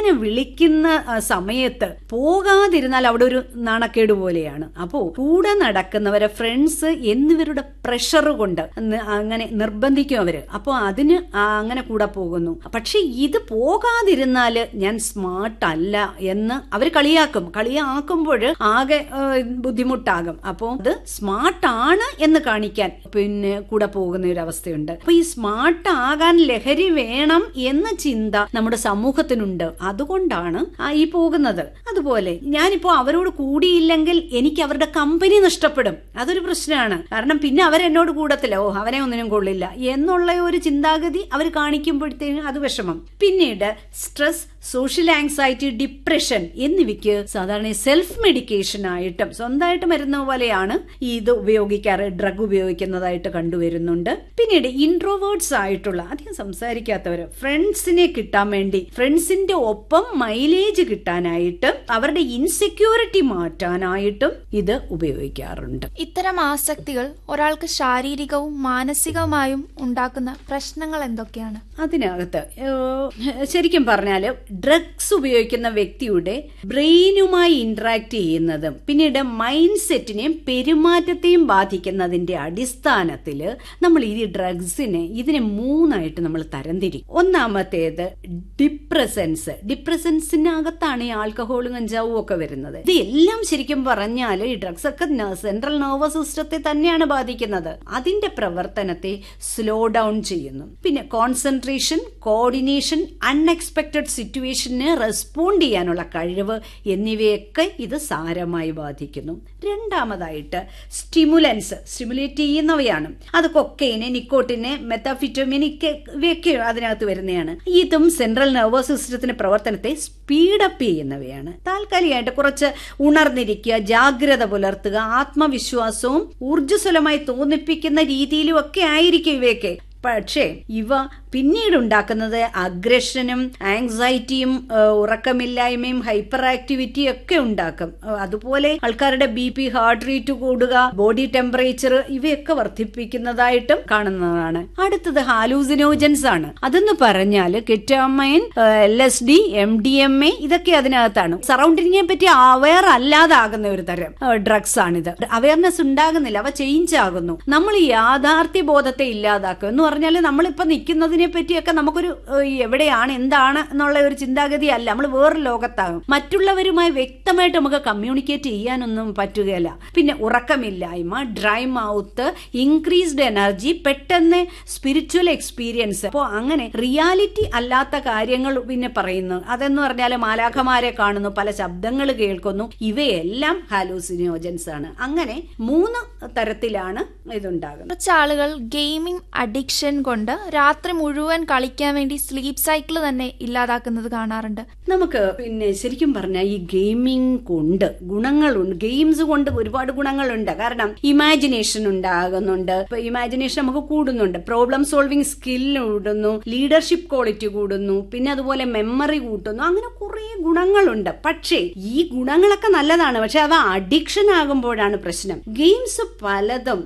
അങ്ങനെ വിളിക്കുന്ന ആ, സമയത്ത് പോകാതിരുന്നാൽ അവിടെ ഒരു നാണക്കേട് പോലെയാണ് അപ്പോ കൂടെ നടക്കുന്നവരെ ഫ്രണ്ട്സ് എന്നിവരുടെ പ്രഷർ കൊണ്ട് ന- അങ്ങനെ നിർബന്ധിക്കും അവര് അപ്പോൾ അതിന് ആ അങ്ങനെ കൂടെ പോകുന്നു പക്ഷെ ഇത് പോകാതിരുന്നാല് ഞാൻ സ്മാർട്ട് അല്ല എന്ന് അവർ കളിയാക്കും കളിയാക്കുമ്പോൾ ആകെ ആ, ബുദ്ധിമുട്ടാകും അപ്പോൾ അത് സ്മാർട്ട് ആണ് എന്ന് കാണിക്കാൻ പിന്നെ കൂടെ പോകുന്ന ഒരു അവസ്ഥയുണ്ട് അപ്പൊ ഈ സ്മാർട്ട് ആകാൻ ലഹരി വേണം എന്ന ചിന്ത നമ്മുടെ സമൂഹത്തിനുണ്ട് അതുകൊണ്ടാണ് ആ ഈ പോകുന്നത് അതുപോലെ ഞാനിപ്പോ അവരോട് കൂടിയില്ലെങ്കിൽ എനിക്ക് അവരുടെ കമ്പനി നഷ്ടപ്പെടും അതൊരു പ്രശ്നമാണ് കാരണം പിന്നെ അവരെന്നോട് കൂടത്തില്ല ഓ അവനെ ഒന്നിനും കൊള്ളില്ല എന്നുള്ള ഒരു ചിന്താഗതി അവർ കാണിക്കുമ്പോഴത്തേനും അത് വിഷമം പിന്നീട് സ്ട്രെസ് സോഷ്യൽ ആങ്സൈറ്റി ഡിപ്രഷൻ എന്നിവയ്ക്ക് സാധാരണ സെൽഫ് മെഡിക്കേഷൻ ആയിട്ടും സ്വന്തമായിട്ട് മരുന്ന് പോലെയാണ് ഈ ഇത് ഉപയോഗിക്കാറ് ഡ്രഗ് ഉപയോഗിക്കുന്നതായിട്ട് കണ്ടുവരുന്നുണ്ട് പിന്നീട് ഇൻട്രോവേർട്സ് ആയിട്ടുള്ള അധികം സംസാരിക്കാത്തവര് ഫ്രണ്ട്സിനെ കിട്ടാൻ വേണ്ടി ഫ്രണ്ട്സിന്റെ ഒപ്പം മൈലേജ് കിട്ടാനായിട്ടും അവരുടെ ഇൻസെക്യൂരിറ്റി മാറ്റാനായിട്ടും ഇത് ഉപയോഗിക്കാറുണ്ട് ഇത്തരം ആസക്തികൾ ഒരാൾക്ക് ശാരീരികവും മാനസികവുമായും ഉണ്ടാക്കുന്ന പ്രശ്നങ്ങൾ എന്തൊക്കെയാണ് അതിനകത്ത് ഏഹ്, ശരിക്കും പറഞ്ഞാൽ ഡ്രഗ്സ് ഉപയോഗിക്കുന്ന വ്യക്തിയുടെ ബ്രെയിനുമായി ഇന്ററാക്ട് ചെയ്യുന്നതും പിന്നീട് മൈൻഡ് സെറ്റിനെയും പെരുമാറ്റത്തെയും ബാധിക്കുന്നതിന്റെ അടിസ്ഥാനത്തിൽ നമ്മൾ ഈ ഡ്രഗ്സിനെ ഇതിനെ മൂന്നായിട്ട് നമ്മൾ തരംതിരിക്കും ഒന്നാമത്തേത് ഡിപ്രസൻസ് ഡിപ്രസൻസിനകത്താണ് ഈ ആൽക്കഹോളും കഞ്ചാവും ഒക്കെ വരുന്നത് ഇത് എല്ലാം ശരിക്കും പറഞ്ഞാൽ ഈ ഡ്രഗ്സ് ഒക്കെ സെൻട്രൽ നെർവസ് സിസ്റ്റത്തെ തന്നെയാണ് ബാധിക്കുന്നത് അതിന്റെ പ്രവർത്തനത്തെ സ്ലോ ഡൗൺ ചെയ്യുന്നു പിന്നെ കോൺസെൻട്രേഷൻ കോർഡിനേഷൻ അൺഎക്സ്പെക്ടഡ് സിറ്റുവേഷന് റെസ്പോണ്ട് ചെയ്യാനുള്ള കഴിവ് എന്നിവയൊക്കെ ഇത് സാരമായി ബാധിക്കുന്നു രണ്ടാമതായിട്ട് സ്റ്റിമുലൻസ് സ്റ്റിമുലേറ്റ് ചെയ്യുന്നവയാണ് അത് കൊക്കൈന് നിക്കോട്ടിന് മെത്താഫിറ്റോമിൻ ഇവയൊക്കെ അതിനകത്ത് വരുന്നതാണ് ഇതും സെൻട്രൽ നെർവസ് സിസ്റ്റത്തിന്റെ പ്രവർത്തനത്തെ സ്പീഡപ്പ് ചെയ്യുന്നവയാണ് താൽക്കാലികമായിട്ട് കുറച്ച് ഉണർന്നിരിക്കുക ജാഗ്രത പുലർത്തുക ആത്മവിശ്വാസവും ഊർജ്ജസ്വലമായി തോന്നിപ്പിക്കുന്ന രീതിയിലും ഒക്കെ ആയിരിക്കും ഇവയൊക്കെ പക്ഷേ ഇവ പിന്നീട് ഉണ്ടാക്കുന്നത് അഗ്രഷനും ആങ്സൈറ്റിയും ഏഹ്, ഉറക്കമില്ലായ്മയും ഹൈപ്പർ ആക്ടിവിറ്റിയും ഒക്കെ ഉണ്ടാക്കും ഏഹ്, അതുപോലെ ആൾക്കാരുടെ ബി പി ഹാർട്ട് റേറ്റ് കൂടുക ബോഡി ടെമ്പറേച്ചർ ഇവയൊക്കെ വർദ്ധിപ്പിക്കുന്നതായിട്ടും കാണുന്നതാണ് അടുത്തത് ഹാലൂസിനോജൻസ് ആണ് അതെന്ന് പറഞ്ഞാൽ ketamine L S D M D M A ഇതൊക്കെ അതിനകത്താണ് സറൗണ്ടിങ്ങിനെ പറ്റി അവയർ അല്ലാതാകുന്ന ഒരു തരം ഡ്രഗ്സ് ആണിത് അവയർനെസ് ഉണ്ടാകുന്നില്ല അവ ചേഞ്ച് ആകുന്നു നമ്മൾ ഈ യാഥാർത്ഥ്യ ബോധത്തെ ഇല്ലാതാക്കും എന്ന് പറഞ്ഞാൽ നമ്മളിപ്പോ നിൽക്കുന്നതിനെ പറ്റിയൊക്കെ നമുക്കൊരു ഏഹ്, എവിടെയാണ് എന്താണ് എന്നുള്ള ഒരു ചിന്താഗതി അല്ല നമ്മൾ വേറെ ലോകത്താകും മറ്റുള്ളവരുമായി വ്യക്തമായിട്ട് നമുക്ക് കമ്മ്യൂണിക്കേറ്റ് ചെയ്യാനൊന്നും പറ്റുകയില്ല പിന്നെ ഉറക്കമില്ലായ്മ ഡ്രൈ മൗത്ത് ഇൻക്രീസ്ഡ് എനർജി പെട്ടെന്ന് സ്പിരിച്വൽ എക്സ്പീരിയൻസ് അപ്പോൾ അങ്ങനെ റിയാലിറ്റി അല്ലാത്ത കാര്യങ്ങൾ പിന്നെ പറയുന്നു അതെന്ന് പറഞ്ഞാൽ മാലാഖമാരെ കാണുന്നു പല ശബ്ദങ്ങൾ കേൾക്കുന്നു ഇവയെല്ലാം ഹാലൂസിനോജൻസ് ആണ് അങ്ങനെ മൂന്ന് തരത്തിലാണ് ഇതുണ്ടാകുന്നത് കുറച്ച് ആളുകൾ ഗെയിമിംഗ് അഡിക്ഷൻ കൊണ്ട് രാത്രി മുഴുവൻ കളിക്കാൻ വേണ്ടി സ്ലീപ്പ് സൈക്കിൾ തന്നെ ഇല്ലാതാക്കുന്നത് കാണാറുണ്ട് നമുക്ക് പിന്നെ ശരിക്കും പറഞ്ഞാൽ ഈ ഗെയിമിംഗ് കൊണ്ട് ഗുണങ്ങളുണ്ട് ഗെയിംസ് കൊണ്ട് ഒരുപാട് ഗുണങ്ങളുണ്ട് കാരണം ഇമാജിനേഷൻ ഉണ്ടാകുന്നുണ്ട് ഇപ്പൊ ഇമാജിനേഷൻ നമുക്ക് കൂടുന്നുണ്ട് പ്രോബ്ലം സോൾവിങ് സ്കിൽ കൂടുന്നു ലീഡർഷിപ്പ് ക്വാളിറ്റി കൂടുന്നു പിന്നെ അതുപോലെ മെമ്മറി കൂട്ടുന്നു അങ്ങനെ കുറെ ഗുണങ്ങളുണ്ട് പക്ഷേ ഈ ഗുണങ്ങളൊക്കെ നല്ലതാണ് പക്ഷെ അവ അഡിക്ഷൻ ആകുമ്പോഴാണ് പ്രശ്നം ഗെയിംസ് പലതും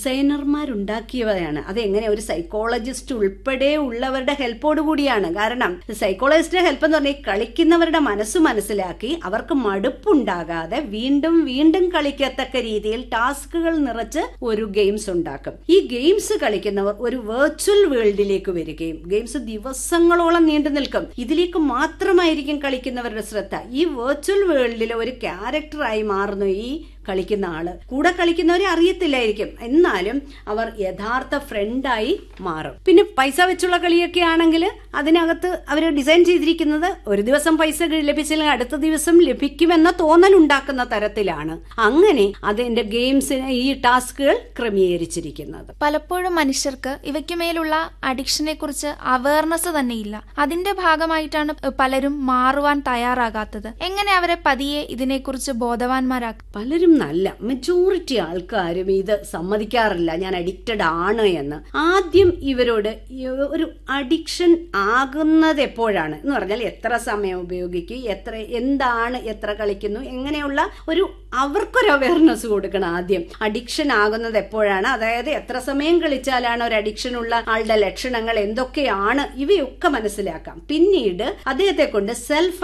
ഡിസൈനർമാരുണ്ടാക്കിയവയാണ് അതെങ്ങനെ ഒരു സൈക്കോളജിസ്റ്റ് ഉൾപ്പെടെ ഉള്ളവരുടെ ഹെൽപ്പോട് കൂടിയാണ് കാരണം സൈക്കോളജിസ്റ്റിന്റെ ഹെൽപ്പ് എന്ന് പറഞ്ഞാൽ ഈ കളിക്കുന്നവരുടെ മനസ്സ് മനസ്സിലാക്കി അവർക്ക് മടുപ്പുണ്ടാകാതെ വീണ്ടും വീണ്ടും കളിക്കത്തക്ക രീതിയിൽ ടാസ്കുകൾ നിറച്ച് ഒരു ഗെയിംസ് ഉണ്ടാക്കും ഈ ഗെയിംസ് കളിക്കുന്നവർ ഒരു വെർച്വൽ വേൾഡിലേക്ക് വരികയും ഗെയിംസ് ദിവസങ്ങളോളം നീണ്ടു നിൽക്കും ഇതിലേക്ക് മാത്രമായിരിക്കും കളിക്കുന്നവരുടെ ശ്രദ്ധ ഈ വെർച്വൽ വേൾഡിലെ ഒരു ക്യാരക്ടറായി മാറുന്നു ഈ കളിക്കുന്ന ആള് കൂടെ കളിക്കുന്നവരെ അറിയത്തില്ലായിരിക്കും എന്നാലും അവർ യഥാർത്ഥ ഫ്രണ്ടായി മാറും പിന്നെ പൈസ വെച്ചുള്ള കളിയൊക്കെ ആണെങ്കിൽ അതിനകത്ത് അവർ ഡിസൈൻ ചെയ്തിരിക്കുന്നത് ഒരു ദിവസം പൈസ ലഭിച്ചില്ലെങ്കിൽ അടുത്ത ദിവസം ലഭിക്കുമെന്ന തോന്നൽ ഉണ്ടാക്കുന്ന തരത്തിലാണ് അങ്ങനെ അതിന്റെ ഗെയിംസിന് ഈ ടാസ്കുകൾ ക്രമീകരിച്ചിരിക്കുന്നത് പലപ്പോഴും മനുഷ്യർക്ക് ഇവയ്ക്കുമേലുള്ള അഡിക്ഷനെ കുറിച്ച് അവയർനെസ് തന്നെ ഇല്ല അതിന്റെ ഭാഗമായിട്ടാണ് പലരും മാറുവാൻ തയ്യാറാകാത്തത് എങ്ങനെ അവരെ പതിയെ ഇതിനെക്കുറിച്ച് ബോധവാന്മാരാക്കും പലരും നല്ല മെജോറിറ്റി ആൾക്കാരും ഇത് സമ്മതിക്കാറില്ല ഞാൻ അഡിക്റ്റഡ് ആണ് എന്ന് ആദ്യം ഇവരോട് ഈ ഒരു അഡിക്ഷൻ ആകുന്നത് എപ്പോഴാണ് എന്ന് പറഞ്ഞാൽ എത്ര സമയം ഉപയോഗിക്കും എത്ര എന്താണ് എത്ര കളിക്കുന്നു എങ്ങനെയുള്ള ഒരു അവർക്കൊരു അവയർനെസ് കൊടുക്കണം ആദ്യം അഡിക്ഷൻ ആകുന്നത് എപ്പോഴാണ് അതായത് എത്ര സമയം കളിച്ചാലാണ് ഒരു അഡിക്ഷൻ ഉള്ള ആളുടെ ലക്ഷണങ്ങൾ എന്തൊക്കെയാണ് ഇവയൊക്കെ മനസ്സിലാക്കാം പിന്നീട് അദ്ദേഹത്തെ കൊണ്ട് സെൽഫ്